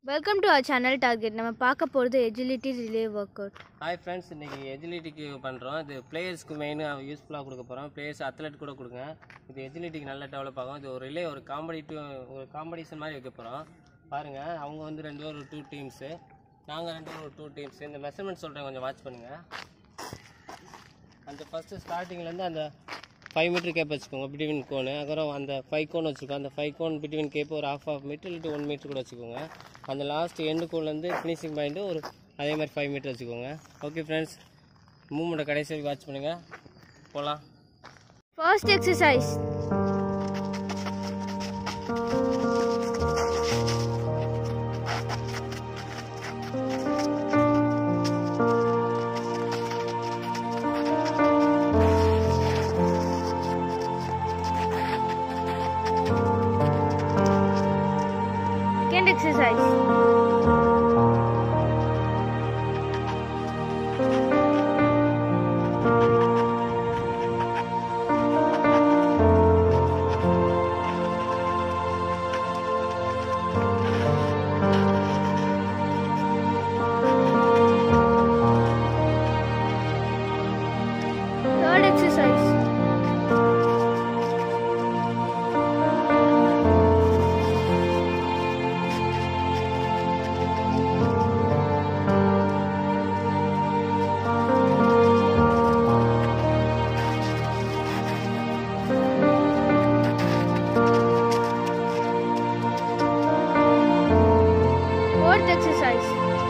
Welcome to our channel target நம்ம பார்க்க போகிறது agility relay work out hi friends இன்றைக்கி எஜிலிட்டிக்கு பண்ணுறோம் இது பிளேயர்ஸ்க்கு மெயினாக யூஸ்ஃபுல்லாக கொடுக்க போகிறோம் பிளேயர்ஸ் அத்லெட் கூட கொடுங்க இது எஜிலிட்டிக்கு நல்லா டெவலப் ஆகும் இது ஒரு ரிலே ஒரு காம்படிட்டிவ் ஒரு காம்படிஷன் மாதிரி வைக்க போகிறோம் பாருங்கள் அவங்க வந்து ரெண்டு பேரும் ஒரு டூ டீம்ஸு நாங்கள் ரெண்டு பேரும் ஒரு டூ டீம்ஸு இந்த மெஷர்மெண்ட் சொல்கிறேன் கொஞ்சம் வாட்ச் பண்ணுங்கள் அந்த ஃபஸ்ட்டு ஸ்டார்டிங்லேருந்து அந்த ஃபைவ் மீட்டர் கேப் வச்சுக்கோங்க பிட்வீன் கோனு அப்புறம் அந்த ஃபைவ் கோன் வச்சுக்கோங்க அந்த ஃபைவ் கோன் பிட்வீன் கேப் ஒரு ஹாஃப் ஆஃப் மீட்டர் இல்லாட்டி ஒன் மீட்டர் கூட வச்சுக்கோங்க அந்த லாஸ்ட் எண்டு கோன்லேருந்து ஃபினிஷிங் பாயிண்ட்டு ஒரு அதே மாதிரி ஃபைவ் மீட்டர் வச்சுக்கோங்க ஓகே ஃப்ரெண்ட்ஸ் மூமெண்ட்டை கடைசி வரைக்கும் வாட்ச் பண்ணுங்கள் போகலாம் first exercise second exercise Third exercise. Fourth exercise.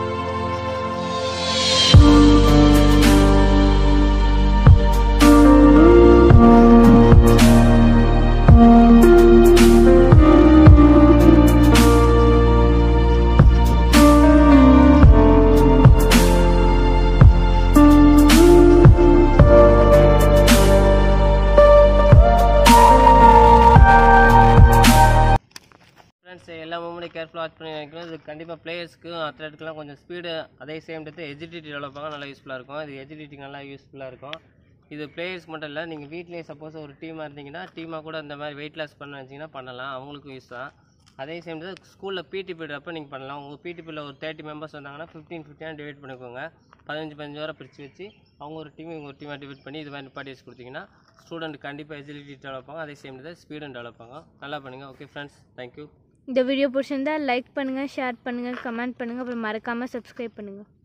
Friends எல்லா மூமெண்ட்டும் கேர்ஃபுல்லாக வாட்ச் பண்ணி நினைக்கிறோம் இது கண்டிப்பாக பிளேயர்ஸ்க்கு அத்லெட்டுக்குலாம் கொஞ்சம் ஸ்பீடு அதே சேம் டயத்து எஜிலிட்டி டெவலப் ஆக நல்லா யூஸ்ஃபுல்லாக இருக்கும் இது எஜிலிட்டிக்கு நல்லா யூஸ்ஃபுல்லாக இருக்கும் இது பிளேயர்ஸ்க்கு மட்டும் இல்லை நீங்கள் வீட்லேயே சப்போஸ் ஒரு டீமாக இருந்தீங்கன்னா டீமாக கூட இந்த மாதிரி வெயிட் லாஸ் பண்ண நினச்சிங்கன்னா பண்ணலாம் அவங்களுக்கும் யூஸ் தான் அதே சேம் டயத்து ஸ்கூலில் பிடி பீரியட் அப்போ நீங்கள் பண்ணலாம் உங்கள் பிடி பீரியட் ஒரு தேர்ட்டி மெம்பர்ஸ் வந்தாங்கன்னா ஃபிஃப்டீன் ஃபிஃப்டியாக டிவைட் பண்ணிக்கோங்க பதினஞ்சு பதினஞ்சு வாரம் பிரித்து வச்சு அவங்க ஒரு டீம் இவங்க ஒரு டீமாக டிவைட் பண்ணி இது மாதிரி பார்ட்டிஸ் கொடுத்தீங்கன்னா ஸ்டூடெண்ட் கண்டிப்பாக எஜிலிட்டி டெவலப் ஆகும் அதே சேம் டயத்தில் ஸ்பீடும் டெவலப் ஆகும் நல்லா பண்ணுங்கள் ஓகே ஃப்ரெண்ட்ஸ் தேங்க்யூ இந்த வீடியோ பிடிச்சிருந்தா லைக் பண்ணுங்கள் ஷேர் பண்ணுங்கள் கமெண்ட் பண்ணுங்கள் அப்புறம் மறக்காமல் சப்ஸ்கிரைப் பண்ணுங்கள்